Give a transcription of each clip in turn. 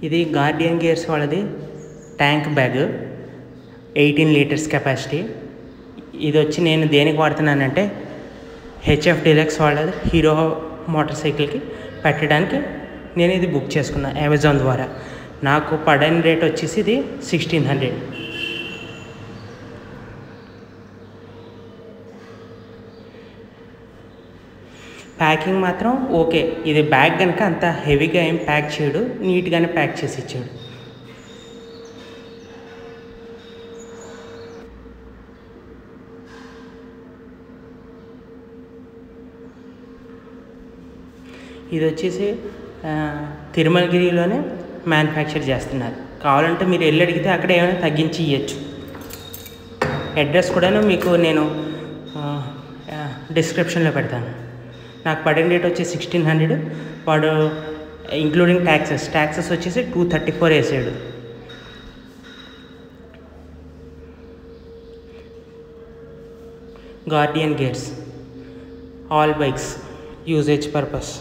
ఇది guardian gears వాళ్ళది tank bag eighteen liters capacity ఇది వచ్చి నేను దేనికి వాడుతున్నానంటే హెచ్ఎఫ్ డీలక్స్ వాళ్ళది హీరో మోటార్ సైకిల్కి పెట్టడానికి నేను ఇది బుక్ చేసుకున్నాను అమెజాన్ ద్వారా నాకు పడని రేట్ వచ్చేసి ఇది సిక్స్టీన్ హండ్రెడ్ ప్యాకింగ్ మాత్రం ఓకే ఇది బ్యాగ్ కనుక అంత హెవీగా ఏం ప్యాక్ చేయడు నీట్గానే ప్యాక్ చేసి ఇచ్చాడు ఇది వచ్చేసి ఆ, తిరుమలగిరిలోనే మ్యానుఫ్యాక్చర్ చేస్తున్నారు కావాలంటే మీరు వెళ్ళి అడిగితే అక్కడ ఏమైనా తగ్గించి ఇవ్వచ్చు అడ్రస్ కూడాను మీకు నేను డిస్క్రిప్షన్లో పెడతాను నాకు పడిన రేట్ వచ్చి సిక్స్టీన్ హండ్రెడ్ వాడు ఇంక్లూడింగ్ ట్యాక్సెస్ ట్యాక్సెస్ వచ్చేసి టూ థర్టీ ఫోర్ వేసాడు guardian gears all bikes usage purpose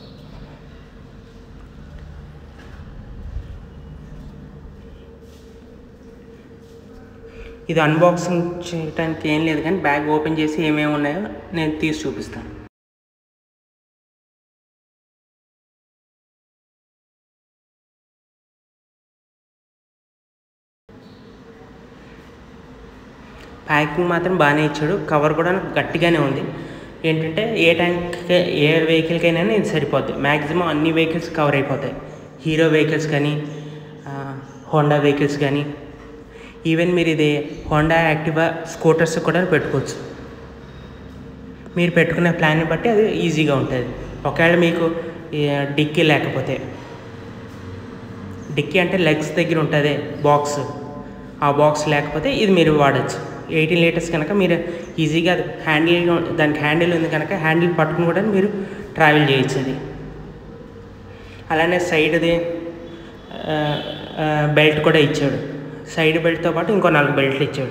ఇది అన్బాక్సింగ్ చేయడానికి ఏం లేదు కానీ బ్యాగ్ ఓపెన్ చేసి ఏమేమి ఉన్నాయో నేను తీసి చూపిస్తాను ప్యాకింగ్ మాత్రం బాగానే ఇచ్చాడు కవర్ కూడా గట్టిగానే ఉంది ఏంటంటే ఏ ట్యాంక్ ఏ వెహికల్కైనా ఇది సరిపోద్ది మ్యాక్సిమం అన్ని వెహికల్స్ కవర్ అయిపోతాయి హీరో వెహికల్స్ కానీ ఆ, హోండా వెహికల్స్ కానీ ఈవెన్ మీరు ఇది హోండా యాక్టివా స్కూటర్స్ కూడా పెట్టుకోవచ్చు మీరు పెట్టుకునే ప్లాన్ని బట్టి అది ఈజీగా ఉంటుంది ఒకవేళ మీకు ఈ డిక్కీ లేకపోతే డిక్కీ అంటే లెగ్స్ దగ్గర ఉంటుంది బాక్స్ ఆ బాక్స్ లేకపోతే ఇది మీరు వాడచ్చు ఎయిటీన్ లీటర్స్ కనుక మీరు ఈజీగా హ్యాండిల్ దానికి హ్యాండిల్ ఉంది కనుక హ్యాండిల్ పట్టుకుని కూడా మీరు ట్రావెల్ చేయొచ్చు అది అలానే సైడ్ది బెల్ట్ కూడా ఇచ్చాడు సైడ్ బెల్ట్తో పాటు ఇంకో నాలుగు బెల్ట్లు ఇచ్చాడు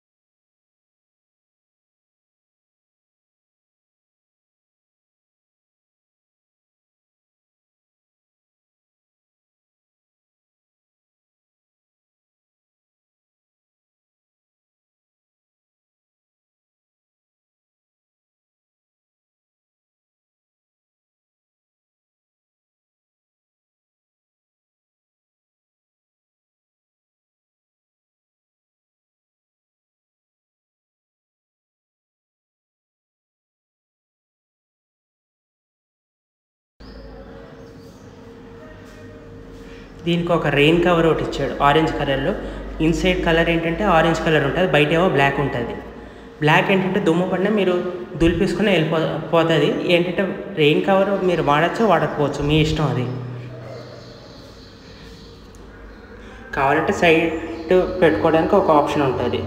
దీనికి ఒక రెయిన్ కవర్ ఒకటి ఇచ్చాడు ఆరెంజ్ కలర్లో ఇన్సైడ్ కలర్ ఏంటంటే ఆరెంజ్ కలర్ ఉంటుంది బయట ఏమో బ్లాక్ ఉంటుంది బ్లాక్ ఏంటంటే దుమ్ము పడినా మీరు దులిపేసుకుని వెళ్ళిపో పోతుంది ఏంటంటే రెయిన్ కవర్ మీరు వాడచ్చు వాడకపోవచ్చు మీ ఇష్టం అది కావాలంటే సైడ్ పెట్టుకోవడానికి ఒక ఆప్షన్ ఉంటుంది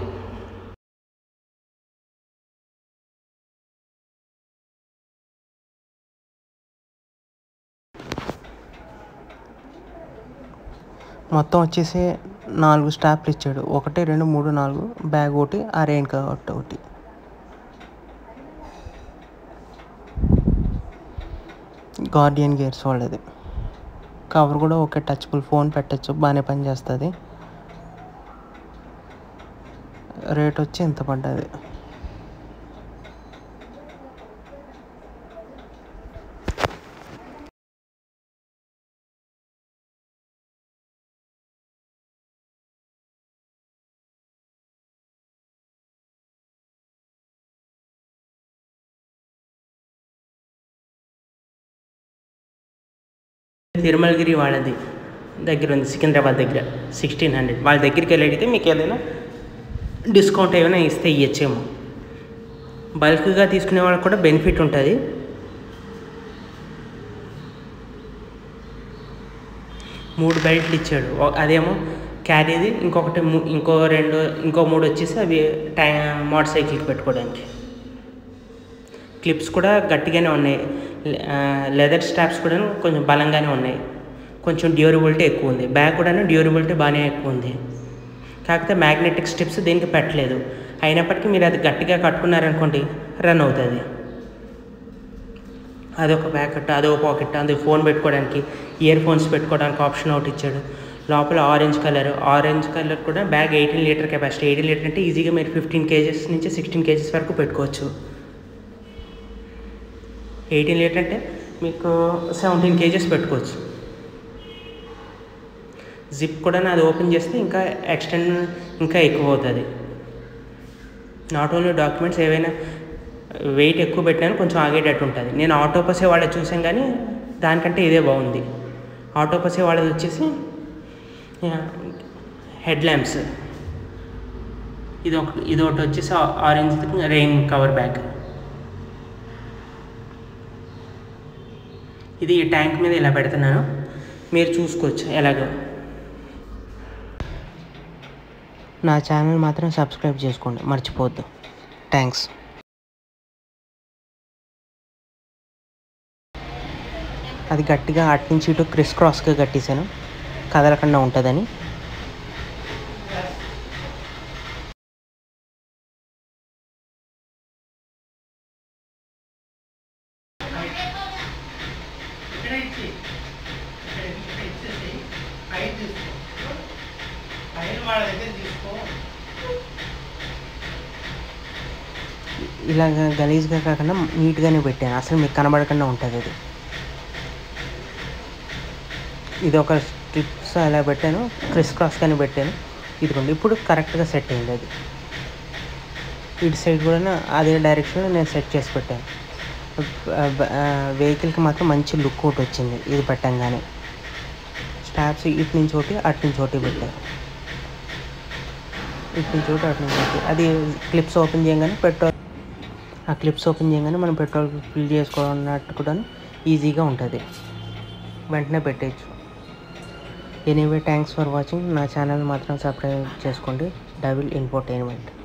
మొత్తం వచ్చేసి నాలుగు స్టాప్లు ఇచ్చాడు ఒకటి రెండు మూడు నాలుగు బ్యాగ్ ఒకటి ఆ రెయిన్ కవర్ ఒకటి గార్డియన్ గేర్స్ వాళ్ళది కవర్ కూడా ఒకే టచబుల్ ఫోన్ పెట్టచ్చు బాగానే పనిచేస్తుంది రేట్ వచ్చి ఎంత పడ్డది తిరుమలగిరి వాళ్ళది దగ్గర ఉంది సికింద్రాబాద్ దగ్గర సిక్స్టీన్ హండ్రెడ్ వాళ్ళ దగ్గరికి వెళ్ళి అడిగితే మీకు ఏదైనా డిస్కౌంట్ ఏమైనా ఇస్తే ఇవ్వచ్చేమో బల్క్గా తీసుకునే వాళ్ళకి కూడా బెనిఫిట్ ఉంటుంది మూడు బెల్ట్లు ఇచ్చాడు ఓ- అదేమో క్యారీది ఇంకొకటి ము- ఇంకో రెండు ఇంకో మూడు వచ్చేసి అవి టై మోటార్ సైకిల్కి పెట్టుకోవడానికి క్లిప్స్ కూడా గట్టిగానే ఉన్నాయి లెదర్ స్టాప్స్ కూడా కొంచెం బలంగానే ఉన్నాయి కొంచెం డ్యూరబిలిటీ ఎక్కువ ఉంది బ్యాగ్ కూడా డ్యూరబిలిటీ బాగానే ఎక్కువ ఉంది కాకపోతే మ్యాగ్నెటిక్ స్ట్రిప్స్ దీనికి పెట్టలేదు అయినప్పటికీ మీరు అది గట్టిగా కట్టుకున్నారనుకోండి రన్ అవుతుంది అదొక ప్యాకెట్ అదొక పాకెట్ అది ఫోన్ పెట్టుకోవడానికి ఇయర్ ఫోన్స్ పెట్టుకోవడానికి ఆప్షన్ ఒకటి ఇచ్చాడు లోపల ఆరెంజ్ కలర్ ఆరెంజ్ కలర్ కూడా bag eighteen liter capacity eighteen liter అంటే ఈజీగా మీరు ఫిఫ్టీన్ కేజెస్ నుంచి సిక్స్టీన్ కేజెస్ వరకు పెట్టుకోవచ్చు ఎయిటీన్ లీటర్ అంటే మీకు సెవెంటీన్ కేజెస్ పెట్టుకోవచ్చు జిప్ కూడా నాది ఓపెన్ చేస్తే ఇంకా ఎక్స్టెండ్ ఇంకా ఎక్కువ అవుతుంది నాట్ ఓన్లీ డాక్యుమెంట్స్ ఏవైనా వెయిట్ ఎక్కువ పెట్టినా కొంచెం ఆగేటట్టు ఉంటుంది నేను ఆటోపసే వాళ్ళది చూసాం కానీ దానికంటే ఇదే బాగుంది ఆటోపసే వాళ్ళది వచ్చేసి హెడ్ ల్యాంప్స్ ఇది ఒక ఇది ఒకటి వచ్చేసి ఆరెంజ్ రెయిన్ కవర్ బ్యాగ్ ఇది ఈ ట్యాంక్ మీద ఇలా పెడుతున్నాను మీరు చూసుకోవచ్చు ఎలాగో నా ఛానల్ మాత్రం సబ్స్క్రైబ్ చేసుకోండి మర్చిపోవద్దు థ్యాంక్స్ అది గట్టిగా అటు నుంచి ఇటు క్రిస్ క్రాస్గా కట్టేశాను కదలకుండా ఉంటుందని ఇలాగ గలీజ్గా కాకుండా నీట్గానే పెట్టాను అసలు మీకు కనబడకుండా ఉంటుంది అది ఇది ఒక స్ట్రిప్స్ అలా పెట్టాను క్రిస్ క్రాస్ కానీ పెట్టాను ఇదిగోండి ఇప్పుడు కరెక్ట్గా సెట్ అయింది అది ఇటు సైడ్ కూడా అదే డైరెక్షన్లో నేను సెట్ చేసి పెట్టాను వెహికల్కి మాత్రం మంచి లుక్ ఒకటి వచ్చింది ఇది పెట్టంగానే స్టాప్స్ ఇటు నుంచి ఒకటి అటు నుంచి ఒకటి పెట్టాను ఇటు నుంచి ఒకటి అటు నుంచి ఒకటి అది క్లిప్స్ ఓపెన్ చేయగానే పెట్రోల్ ఆ క్లిప్స్ ఓపెన్ చేయగానే మనం పెట్రోల్ ఫిల్ చేసుకోవాలన్నట్టు కూడా ఈజీగా ఉంటుంది వెంటనే పెట్టేయచ్చు ఎనీవే థ్యాంక్స్ ఫర్ వాచింగ్ నా ఛానల్ మాత్రం సబ్స్క్రైబ్ చేసుకోండి డబుల్ ఇన్ఫోటైన్మెంట్